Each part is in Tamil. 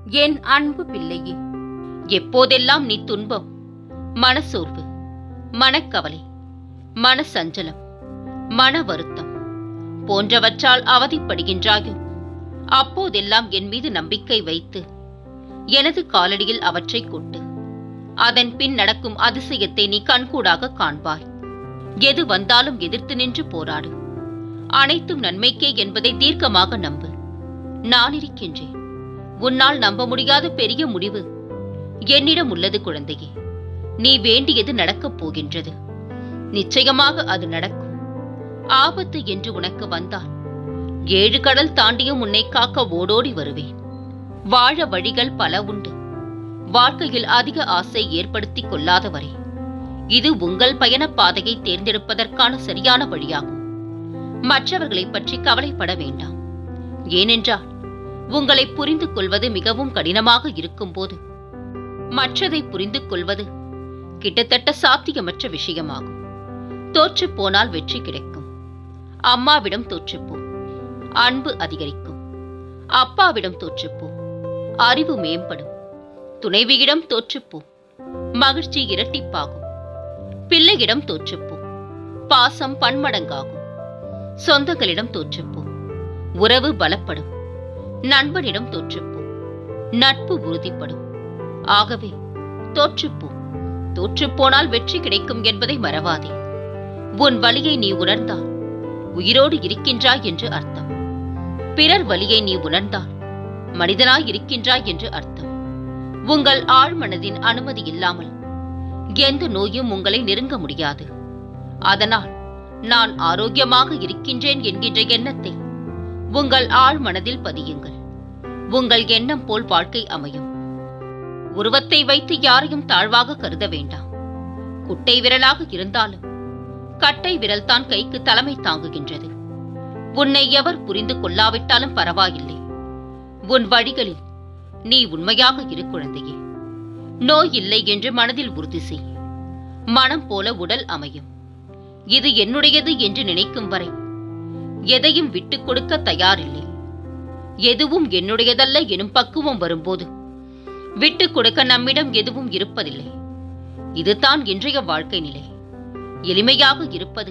என் அன்பு பிள்ளையே எப்போதெல்லாம் நீ துன்பம் மனசோர்வு மனக்கவலை மனசஞ்சலம் மன வருத்தம் போன்றவற்றால் அவதிப்படுகின்றாயோ அப்போதெல்லாம் என் மீது நம்பிக்கை வைத்து எனது காலடியில் அவற்றை கொட்டு அதன் பின் நடக்கும் அதிசயத்தை நீ கண்கூடாக காண்பாய் எது வந்தாலும் எதிர்த்து நின்று போராடு அனைத்தும் நன்மைக்கே என்பதை தீர்க்கமாக நம்பு நான் இருக்கின்றேன் உன்னால் நம்ப முடியாத பெரிய முடிவு என்னிடம் உள்ளது குழந்தையே நீ வேண்டியது நடக்கப் போகின்றது நிச்சயமாக அது நடக்கும் ஆபத்து என்று உனக்கு வந்தால் ஏழு கடல் தாண்டியும் உன்னை காக்க ஓடோடி வருவேன் வாழ வழிகள் பல உண்டு வாழ்க்கையில் அதிக ஆசை ஏற்படுத்திக் கொள்ளாதவரே இது உங்கள் பயண பாதையை தேர்ந்தெடுப்பதற்கான சரியான வழியாகும் மற்றவர்களைப் பற்றி கவலைப்பட வேண்டாம் ஏனென்றால் உங்களை புரிந்து கொள்வது மிகவும் கடினமாக இருக்கும்போது மற்றதை புரிந்து கொள்வது கிட்டத்தட்ட சாத்தியமற்ற விஷயமாகும் தோற்றுப் போனால் வெற்றி கிடைக்கும் அம்மாவிடம் தோற்றுப்போ அன்பு அதிகரிக்கும் அப்பாவிடம் தோற்றுப்போ அறிவு மேம்படும் துணைவியிடம் தோற்றுப்போ மகிழ்ச்சி இரட்டிப்பாகும் பிள்ளையிடம் தோற்றுப்போ பாசம் பன்மடங்காகும் சொந்தங்களிடம் தோற்றுப்போ உறவு பலப்படும் நண்பனிடம் தோற்றுப்போ நட்பு உறுதிப்படும் ஆகவே தோற்றுப்போ தோற்றுப்போனால் வெற்றி கிடைக்கும் என்பதை மறவாதே உன் வலியை நீ உணர்ந்தால் உயிரோடு இருக்கின்றாய் என்று அர்த்தம் பிறர் வலியை நீ உணர்ந்தால் மனிதனாய் இருக்கின்றாய் என்று அர்த்தம் உங்கள் ஆழ்மனதின் அனுமதி இல்லாமல் எந்த நோயும் உங்களை நெருங்க முடியாது அதனால் நான் ஆரோக்கியமாக இருக்கின்றேன் என்கின்ற எண்ணத்தை உங்கள் ஆழ்மனதில் பதியுங்கள் உங்கள் எண்ணம் போல் வாழ்க்கை அமையும் உருவத்தை வைத்து யாரையும் தாழ்வாக கருத வேண்டாம் குட்டை விரலாக இருந்தாலும் கட்டை விரல் தான் கைக்கு தலைமை தாங்குகின்றது உன்னை எவர் புரிந்து கொள்ளாவிட்டாலும் பரவாயில்லை உன் வழிகளில் நீ உண்மையாக இரு குழந்தையே நோய் இல்லை என்று மனதில் உறுதி செய் மனம் போல உடல் அமையும் இது என்னுடையது என்று நினைக்கும் வரை எதையும் விட்டுக் கொடுக்க தயாரில்லை எதுவும் என்னுடையதல்ல எனும் பக்குவம் வரும்போது விட்டுக் கொடுக்க நம்மிடம் எதுவும் இருப்பதில்லை இதுதான் இன்றைய வாழ்க்கை நிலை எளிமையாக இருப்பது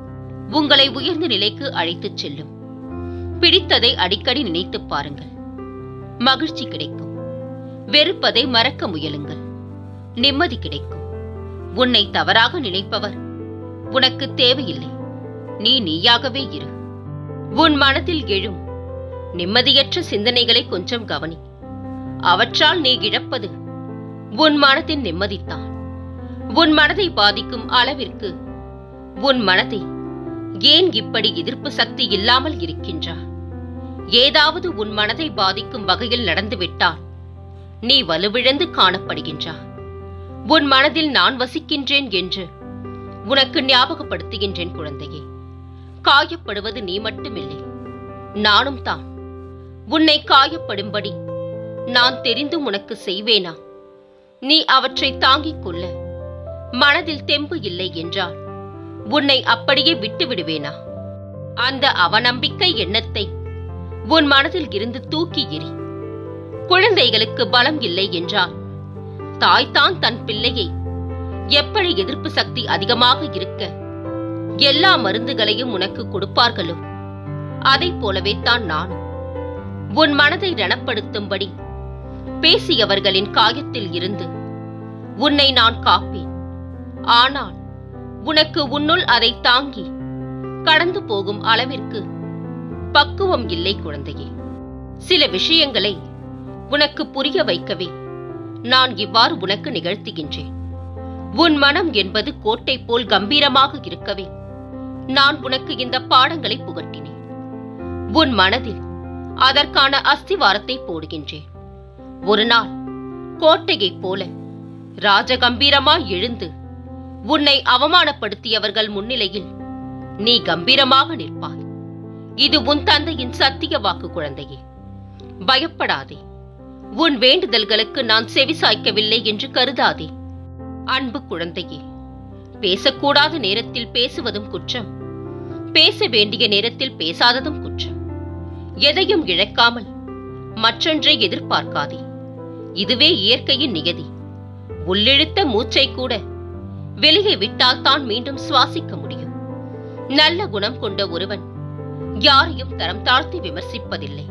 உங்களை உயர்ந்த நிலைக்கு அழைத்துச் செல்லும் பிடித்ததை அடிக்கடி நினைத்துப் பாருங்கள் மகிழ்ச்சி கிடைக்கும் வெறுப்பதை மறக்க முயலுங்கள் நிம்மதி கிடைக்கும் உன்னை தவறாக நினைப்பவர் உனக்கு தேவையில்லை நீ நீயாகவே இரு உன் மனதில் எழும் நிம்மதியற்ற சிந்தனைகளை கொஞ்சம் கவனி அவற்றால் நீ இழப்பது உன் மனதின் நிம்மதித்தான் உன் மனதை பாதிக்கும் அளவிற்கு உன் மனதை ஏன் இப்படி எதிர்ப்பு சக்தி இல்லாமல் இருக்கின்றாய் ஏதாவது உன் மனதை பாதிக்கும் வகையில் நடந்துவிட்டால் நீ வலுவிழந்து காணப்படுகின்றாய் உன் மனதில் நான் வசிக்கின்றேன் என்று உனக்கு ஞாபகப்படுத்துகின்றேன் குழந்தையே காயப்படுவது நீ மட்டுமில்லை நானும் தான் உன்னை காயப்படும்படி நான் தெரிந்தும் உனக்கு செய்வேனா நீ அவற்றை தாங்கிக் கொள்ள மனதில் தெம்பு இல்லை என்றால் உன்னை அப்படியே விட்டு விடுவேனா அந்த அவநம்பிக்கை எண்ணத்தை உன் மனதில் இருந்து தூக்கி எறி குழந்தைகளுக்கு பலம் இல்லை என்றால் தாய்தான் தன் பிள்ளையை எப்படி எதிர்ப்பு சக்தி அதிகமாக இருக்க எல்லா மருந்துகளையும் உனக்கு கொடுப்பார்களோ அதைப் போலவே தான் நானும் உன் மனதை ரணப்படுத்தும்படி பேசியவர்களின் காயத்தில் இருந்து உன்னை நான் காப்பேன் ஆனால் உனக்கு உன்னுள் அதை தாங்கி கடந்து போகும் அளவிற்கு பக்குவம் இல்லை குழந்தையே சில விஷயங்களை உனக்கு புரிய வைக்கவே நான் இவ்வாறு உனக்கு நிகழ்த்துகின்றேன் உன் மனம் என்பது கோட்டை போல் கம்பீரமாக இருக்கவே நான் உனக்கு இந்த பாடங்களை புகட்டினேன் உன் மனதில் அதற்கான அஸ்திவாரத்தை போடுகின்றேன் ஒரு நாள் கோட்டையைப் போல ராஜகம்பீரமாய் எழுந்து உன்னை அவமானப்படுத்தியவர்கள் முன்னிலையில் நீ கம்பீரமாக நிற்பாய் இது உன் தந்தையின் சத்திய வாக்கு குழந்தையே பயப்படாதே உன் வேண்டுதல்களுக்கு நான் செவிசாய்க்கவில்லை என்று கருதாதே அன்பு குழந்தையே பேசக்கூடாத நேரத்தில் பேசுவதும் குற்றம் பேச வேண்டிய நேரத்தில் பேசாததும் குற்றம் எதையும் இழக்காமல் மற்றொன்றை எதிர்பார்க்காதே இதுவே இயற்கையின் நியதி உள்ளிழுத்த மூச்சை கூட வெளியே விட்டால் தான் மீண்டும் சுவாசிக்க முடியும் நல்ல குணம் கொண்ட ஒருவன் யாரையும் தரம் தாழ்த்தி விமர்சிப்பதில்லை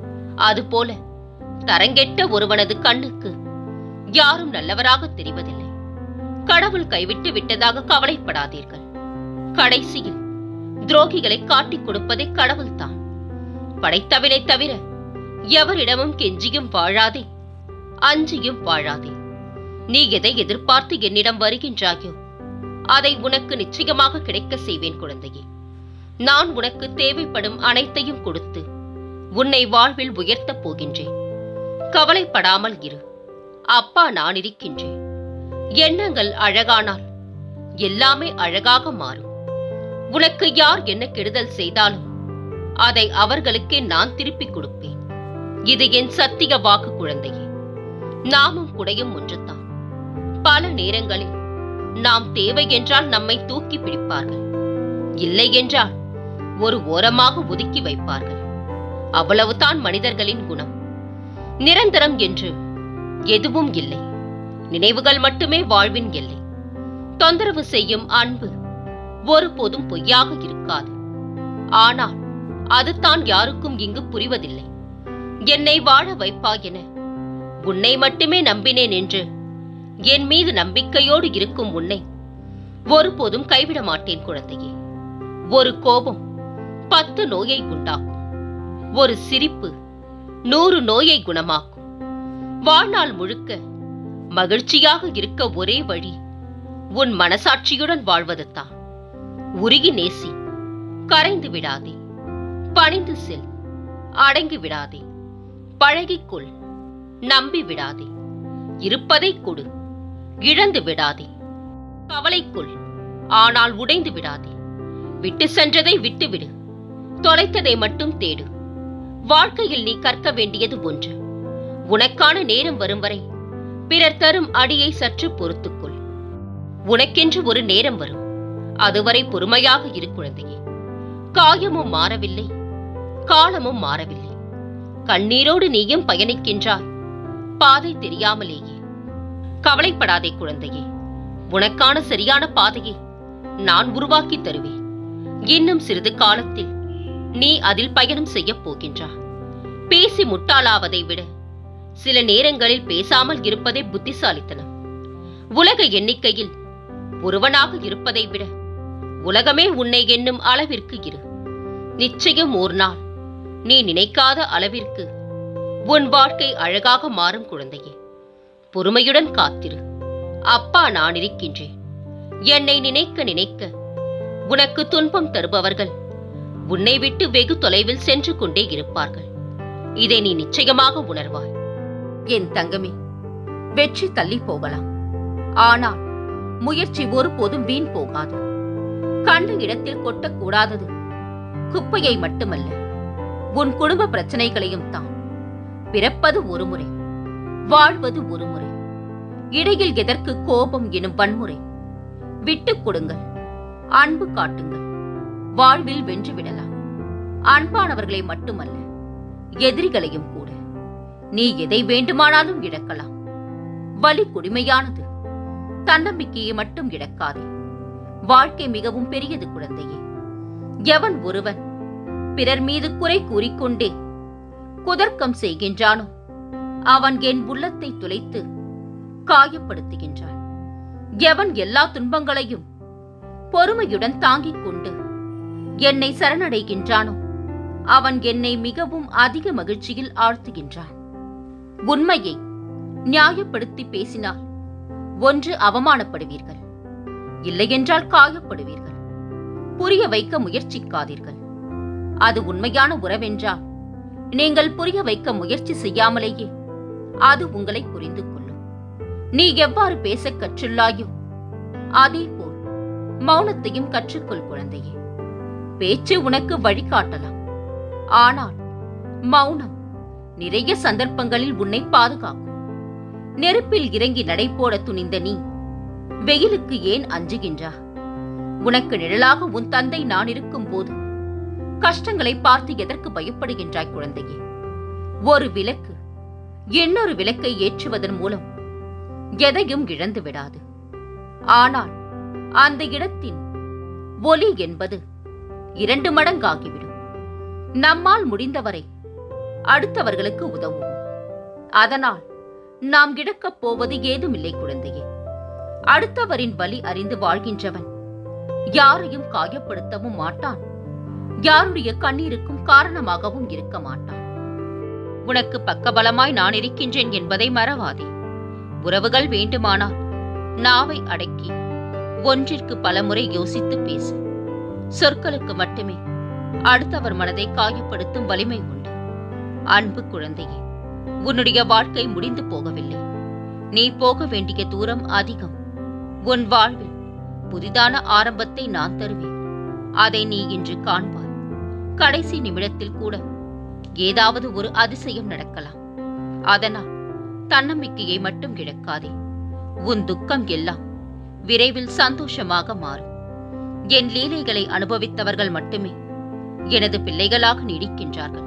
அதுபோல தரங்கெட்ட ஒருவனது கண்ணுக்கு யாரும் நல்லவராக தெரிவதில்லை கடவுள் கைவிட்டு விட்டதாக கவலைப்படாதீர்கள் கடைசியில் துரோகிகளை காட்டிக் கொடுப்பதே கடவுள்தான் படைத்தவனை தவிர எவரிடமும் கெஞ்சியும் வாழாதே அஞ்சியும் வாழாதே நீ எதை எதிர்பார்த்து என்னிடம் வருகின்றாயோ அதை உனக்கு நிச்சயமாக கிடைக்க செய்வேன் குழந்தையே நான் உனக்கு தேவைப்படும் அனைத்தையும் கொடுத்து உன்னை வாழ்வில் உயர்த்தப் போகின்றேன் கவலைப்படாமல் இரு அப்பா நான் இருக்கின்றேன் எண்ணங்கள் அழகானால் எல்லாமே அழகாக மாறும் உனக்கு யார் என்ன கெடுதல் செய்தாலும் அதை அவர்களுக்கே நான் திருப்பிக் கொடுப்பேன் இது என் சத்திய வாக்கு குழந்தையே நாமும் குடையும் ஒன்றுதான் பல நேரங்களில் நாம் தேவை என்றால் நம்மை தூக்கி பிடிப்பார்கள் இல்லை என்றால் ஒரு ஓரமாக ஒதுக்கி வைப்பார்கள் அவ்வளவுதான் மனிதர்களின் குணம் நிரந்தரம் என்று எதுவும் இல்லை நினைவுகள் மட்டுமே வாழ்வின் எல்லை தொந்தரவு செய்யும் அன்பு ஒருபோதும் பொய்யாக இருக்காது ஆனால் அது தான் யாருக்கும் இங்கு புரிவதில்லை என்னை வாழ வைப்பா என உன்னை மட்டுமே நம்பினேன் என்று என் மீது நம்பிக்கையோடு இருக்கும் உன்னை ஒருபோதும் கைவிட மாட்டேன் குழந்தையே ஒரு கோபம் பத்து நோயை உண்டாக்கும் ஒரு சிரிப்பு நூறு நோயை குணமாக்கும் வாழ்நாள் முழுக்க மகிழ்ச்சியாக இருக்க ஒரே வழி உன் மனசாட்சியுடன் வாழ்வதுதான் உருகி நேசி கரைந்து விடாதே பணிந்து செல் அடங்கி விடாதே பழகிக்கொள் நம்பி விடாதே இருப்பதை கொடு இழந்து விடாதே கவலைக்குள் ஆனால் உடைந்து விடாதே விட்டு சென்றதை விட்டுவிடு தொலைத்ததை மட்டும் தேடு வாழ்க்கையில் நீ கற்க வேண்டியது ஒன்று உனக்கான நேரம் வரும் வரை பிறர் தரும் அடியை சற்று பொறுத்துக்கொள் உனக்கென்று ஒரு நேரம் வரும் அதுவரை பொறுமையாக இரு குழந்தையே காயமும் மாறவில்லை காலமும் மாறவில்லை கண்ணீரோடு நீயும் பயணிக்கின்றாய் பாதை தெரியாமலேயே கவலைப்படாதே குழந்தையே உனக்கான சரியான பாதையை நான் உருவாக்கி தருவேன் இன்னும் சிறிது காலத்தில் நீ அதில் பயணம் செய்யப் போகின்றாய் பேசி முட்டாளாவதை விட சில நேரங்களில் பேசாமல் இருப்பதே புத்திசாலித்தனம் உலக எண்ணிக்கையில் ஒருவனாக இருப்பதை விட உலகமே உன்னை எண்ணும் அளவிற்கு இரு நிச்சயம் ஓர் நாள் நீ நினைக்காத அளவிற்கு உன் வாழ்க்கை அழகாக மாறும் குழந்தையே பொறுமையுடன் காத்திரு அப்பா நான் இருக்கின்றேன் என்னை நினைக்க நினைக்க உனக்கு துன்பம் தருபவர்கள் உன்னை விட்டு வெகு தொலைவில் சென்று கொண்டே இருப்பார்கள் இதை நீ நிச்சயமாக உணர்வாய் என் தங்கமே வெற்றி தள்ளி போகலாம் ஆனால் முயற்சி ஒருபோதும் வீண் போகாது கண்ட இடத்தில் கொட்டக்கூடாதது குப்பையை மட்டுமல்ல உன் குடும்ப பிரச்சனைகளையும் தான் பிறப்பது ஒரு முறை வாழ்வது ஒரு முறை இடையில் எதற்கு கோபம் எனும் வன்முறை விட்டுக் கொடுங்கள் அன்பு காட்டுங்கள் வாழ்வில் வென்று விடலாம் அன்பானவர்களை மட்டுமல்ல எதிரிகளையும் கூட நீ எதை வேண்டுமானாலும் இழக்கலாம் வலி கொடுமையானது தன்னம்பிக்கையை மட்டும் இழக்காதே வாழ்க்கை மிகவும் பெரியது குழந்தையே எவன் ஒருவன் பிறர் மீது குறை கூறிக்கொண்டே குதர்க்கம் செய்கின்றானோ அவன் என் உள்ளத்தை துளைத்து காயப்படுத்துகின்றான் எவன் எல்லா துன்பங்களையும் பொறுமையுடன் தாங்கிக் கொண்டு என்னை சரணடைகின்றானோ அவன் என்னை மிகவும் அதிக மகிழ்ச்சியில் ஆழ்த்துகின்றான் உண்மையை நியாயப்படுத்தி பேசினால் ஒன்று அவமானப்படுவீர்கள் இல்லையென்றால் காயப்படுவீர்கள் புரிய வைக்க முயற்சிக்காதீர்கள் அது உண்மையான உறவென்றால் நீங்கள் புரிய வைக்க முயற்சி செய்யாமலேயே அது உங்களை புரிந்து கொள்ளும் நீ எவ்வாறு பேசக் கற்றுள்ளாயோ அதே போல் மௌனத்தையும் கற்றுக்கொள் குழந்தையே பேச்சு உனக்கு வழிகாட்டலாம் ஆனால் மௌனம் நிறைய சந்தர்ப்பங்களில் உன்னை பாதுகாக்கும் நெருப்பில் இறங்கி நடைபோட துணிந்த நீ வெயிலுக்கு ஏன் அஞ்சுகின்றா உனக்கு நிழலாக உன் தந்தை நான் இருக்கும் போது கஷ்டங்களை பார்த்து எதற்கு பயப்படுகின்றாய் குழந்தையே ஒரு விளக்கு இன்னொரு விளக்கை ஏற்றுவதன் மூலம் எதையும் இழந்து விடாது ஆனால் அந்த இடத்தின் ஒலி என்பது இரண்டு மடங்காகிவிடும் நம்மால் முடிந்தவரை அடுத்தவர்களுக்கு உதவுவோம் அதனால் நாம் இழக்கப் போவது ஏதுமில்லை குழந்தையே அடுத்தவரின் வலி அறிந்து வாழ்கின்றவன் யாரையும் காயப்படுத்தவும் மாட்டான் யாருடைய கண்ணீருக்கும் காரணமாகவும் இருக்க மாட்டான் உனக்கு பக்கபலமாய் நான் இருக்கின்றேன் என்பதை மறவாதே உறவுகள் வேண்டுமானால் நாவை அடக்கி ஒன்றிற்கு பலமுறை யோசித்து பேசு சொற்களுக்கு மட்டுமே அடுத்தவர் மனதை காயப்படுத்தும் வலிமை உண்டு அன்பு குழந்தையே உன்னுடைய வாழ்க்கை முடிந்து போகவில்லை நீ போக வேண்டிய தூரம் அதிகம் உன் வாழ்வில் புதிதான ஆரம்பத்தை நான் தருவேன் அதை நீ இன்று காண்பாய் கடைசி நிமிடத்தில் கூட ஏதாவது ஒரு அதிசயம் நடக்கலாம் அதனால் தன்னம்பிக்கையை மட்டும் இழக்காதே உன் துக்கம் எல்லாம் விரைவில் சந்தோஷமாக மாறும் என் லீலைகளை அனுபவித்தவர்கள் மட்டுமே எனது பிள்ளைகளாக நீடிக்கின்றார்கள்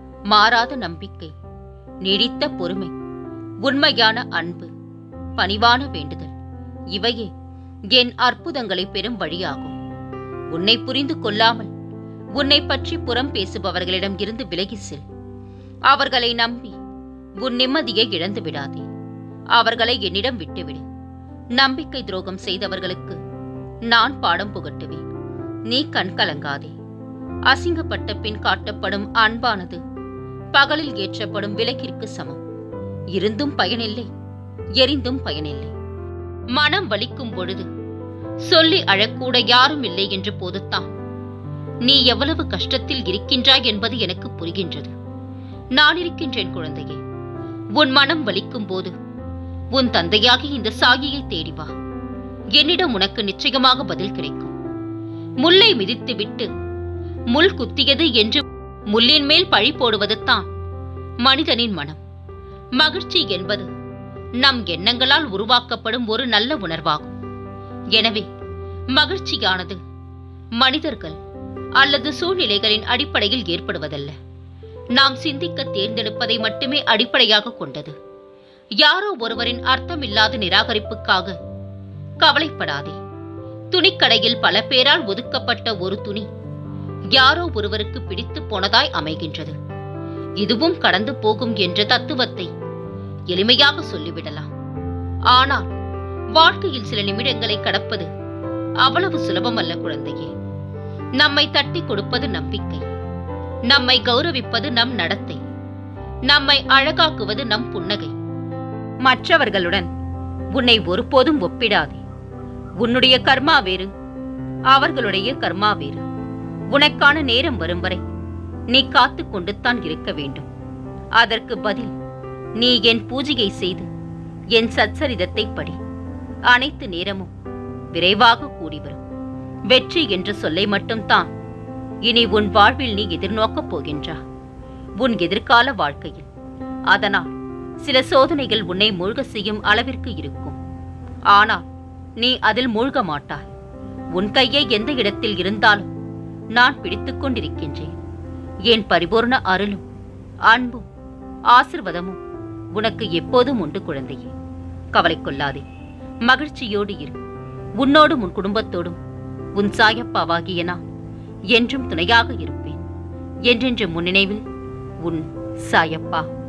மாறாத நம்பிக்கை நீடித்த பொறுமை உண்மையான அன்பு பணிவான வேண்டுதல் இவையே என் அற்புதங்களை பெறும் வழியாகும் உன்னை புரிந்து கொள்ளாமல் உன்னை பற்றி புறம் பேசுபவர்களிடம் இருந்து விலகிச் செல் அவர்களை நம்பி உன் நிம்மதியை இழந்து விடாதே அவர்களை என்னிடம் விட்டுவிடு நம்பிக்கை துரோகம் செய்தவர்களுக்கு நான் பாடம் புகட்டுவேன் நீ கண் கலங்காதே அசிங்கப்பட்ட பின் காட்டப்படும் அன்பானது பகலில் ஏற்றப்படும் விளக்கிற்கு சமம் இருந்தும் பயனில்லை எரிந்தும் பயனில்லை மனம் வலிக்கும் பொழுது சொல்லி அழக்கூட யாரும் இல்லை என்ற போதுத்தான் நீ எவ்வளவு கஷ்டத்தில் இருக்கின்றாய் என்பது எனக்கு புரிகின்றது நான் இருக்கின்றேன் குழந்தையே உன் மனம் வலிக்கும் போது உன் தந்தையாகி இந்த சாகியை தேடி வா என்னிடம் உனக்கு நிச்சயமாக பதில் கிடைக்கும் முல்லை மிதித்து விட்டு முள் குத்தியது என்று முள்ளின் மேல் பழி போடுவது தான் மனிதனின் மனம் மகிழ்ச்சி என்பது நம் எண்ணங்களால் உருவாக்கப்படும் ஒரு நல்ல உணர்வாகும் எனவே மகிழ்ச்சியானது மனிதர்கள் அல்லது சூழ்நிலைகளின் அடிப்படையில் ஏற்படுவதல்ல நாம் சிந்திக்க தேர்ந்தெடுப்பதை மட்டுமே அடிப்படையாக கொண்டது யாரோ ஒருவரின் அர்த்தமில்லாத நிராகரிப்புக்காக கவலைப்படாதே துணிக்கடையில் பல பேரால் ஒதுக்கப்பட்ட ஒரு துணி யாரோ ஒருவருக்கு பிடித்து போனதாய் அமைகின்றது இதுவும் கடந்து போகும் என்ற தத்துவத்தை எளிமையாக சொல்லிவிடலாம் ஆனால் வாழ்க்கையில் சில நிமிடங்களை கடப்பது அவ்வளவு சுலபமல்ல குழந்தையே நம்மை தட்டி கொடுப்பது நம்பிக்கை நம்மை கௌரவிப்பது நம் நடத்தை நம்மை அழகாக்குவது நம் புன்னகை மற்றவர்களுடன் உன்னை ஒருபோதும் ஒப்பிடாதே உன்னுடைய கர்மா வேறு அவர்களுடைய கர்மா வேறு உனக்கான நேரம் வரும் வரை நீ காத்துக் கொண்டுத்தான் இருக்க வேண்டும் அதற்கு பதில் நீ என் பூஜையை செய்து என் சச்சரிதத்தை படி அனைத்து நேரமும் விரைவாக கூடி வரும் வெற்றி என்ற சொல்லை மட்டும்தான் இனி உன் வாழ்வில் நீ எதிர்நோக்கப் போகின்றா உன் எதிர்கால வாழ்க்கையில் அதனால் சில சோதனைகள் உன்னை மூழ்க செய்யும் அளவிற்கு இருக்கும் ஆனால் நீ அதில் மூழ்க மாட்டாய் உன் கையை எந்த இடத்தில் இருந்தாலும் நான் பிடித்துக் கொண்டிருக்கின்றேன் என் பரிபூர்ண அருளும் அன்பும் ஆசிர்வாதமும் உனக்கு எப்போதும் உண்டு குழந்தையே கவலை கொள்ளாதே மகிழ்ச்சியோடு இரு உன்னோடும் உன் குடும்பத்தோடும் உன் சாயப்பாவாகிய நான் என்றும் துணையாக இருப்பேன் என்றென்று முன்னினைவில் உன் சாயப்பா